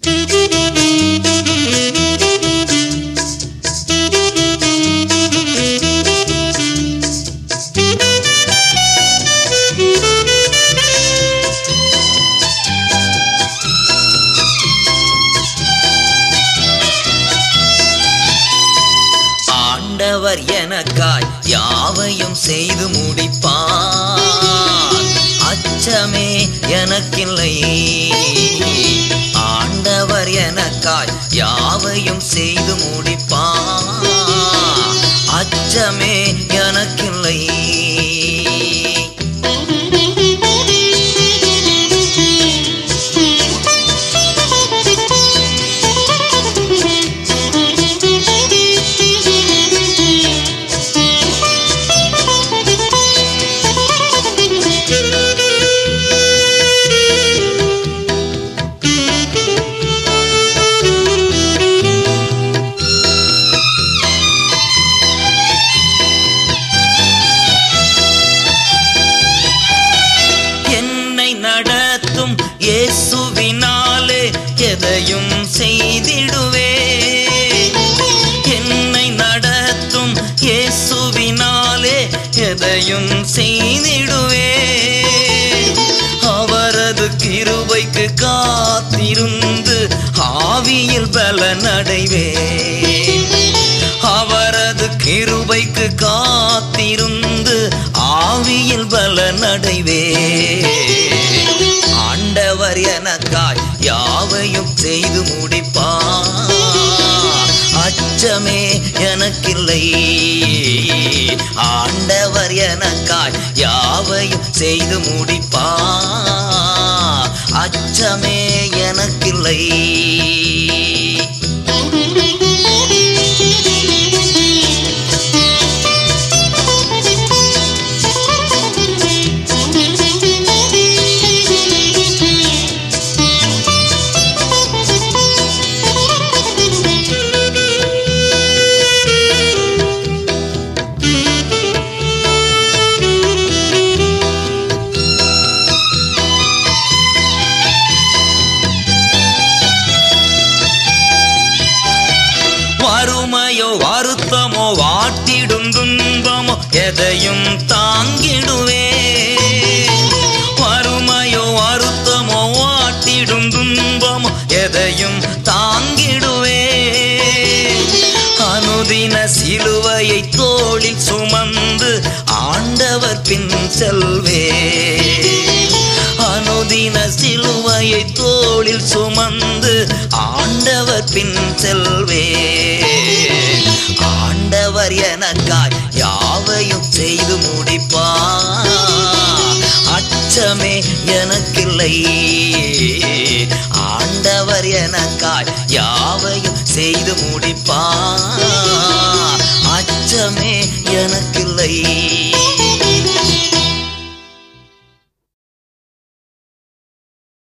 ஆண்டவர் எனக்காய் யாவையும் செய்து முடிப்பார் அச்சமே எனக்கில்லை ஆண்டவர் எனக்காய் யாவையும் செய்து முடிப்பார் அச்சமே எனக்கில்லை என்னை நடத்தும் இயேசுவினாலே எதையும் செய்திடுவே என்னை நடத்தும் இயேசுவினாலே எதையும் செய்திடுவே அவரது கிருபைக்கு காத்திருந்து ஆவியில் பலனடைவேன் அவரது கிருபைக்கு காத்திருந்து ஆவியில் பலனடைவே ஆண்டவர் எனக்காய் யாவையும் செய்து முடிப்பார் அச்சமே எனக்கில்லை ஆண்டவர் எனக்காய் யாவையும் செய்து முடிப்பார் அச்சமே எனக்கில்லை வறுமையோ வருத்தமோ வாட்டிடும் துன்பமோ எதையும் தாங்கிடுவே வறுமையோ வருத்தமோ வாட்டிடும் துன்பமோ எதையும் தாங்கிடுவே அனுதின சிலுவையை தோளில் சுமந்து ஆண்டவர் பின் செல்வே அனுதின சிலுவையை தோளில் சுமந்து ஆண்டவர் பின் செல்வே ஆண்டவர் எனக்காய் யாவையும் செய்து முடிப்பார் அச்சமே எனக்கில்லை ஆண்டவர் எனக்காய் யாவையும் செய்து முடிப்பார் அச்சமே எனக்கில்லை